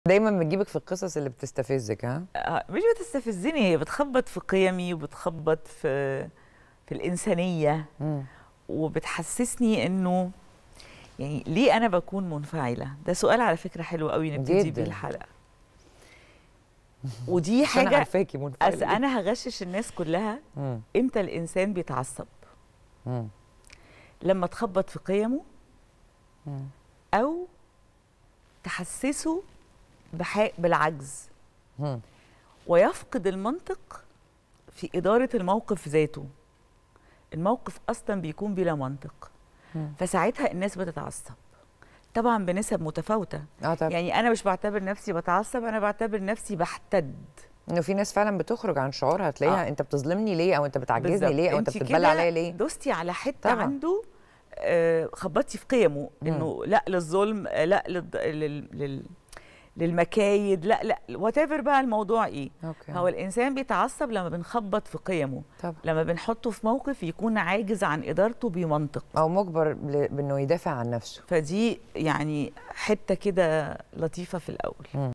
دايما بتجيبك في القصص اللي بتستفزك ها آه، مش بتستفزني هي بتخبط في قيمي وبتخبط في في الإنسانية مم. وبتحسسني إنه يعني ليه أنا بكون منفعلة؟ ده سؤال على فكرة حلو قوي نبتدي جداً. بيه الحلقة ودي عشان حاجة عارفاكي أس منفعله أنا هغشش الناس كلها مم. إمتى الإنسان بيتعصب مم. لما تخبط في قيمه مم. أو تحسسه بح... بالعجز مم. ويفقد المنطق في إدارة الموقف ذاته الموقف أصلا بيكون بلا منطق مم. فساعتها الناس بتتعصب طبعا بنسب متفاوتة اه طب يعني أنا مش بعتبر نفسي بتعصب أنا بعتبر نفسي بحتد انه في ناس فعلا بتخرج عن شعورها تلاقيها آه. انت بتظلمني ليه او انت بتعجزني بالظبط. ليه او انت انتي بتتبلى كده عليا ليه دوستي على حتة طبعا. عنده آه، خبطتي في قيمه انه لا للظلم آه، لا للض... لل... لل... للمكايد لا لا وات بقى الموضوع ايه اوكي هو الانسان بيتعصب لما بنخبط في قيمه طبعا لما بنحطه في موقف يكون عاجز عن ادارته بمنطق او مجبر ل- بانه يدافع عن نفسه فدي يعني حته كده لطيفه في الاول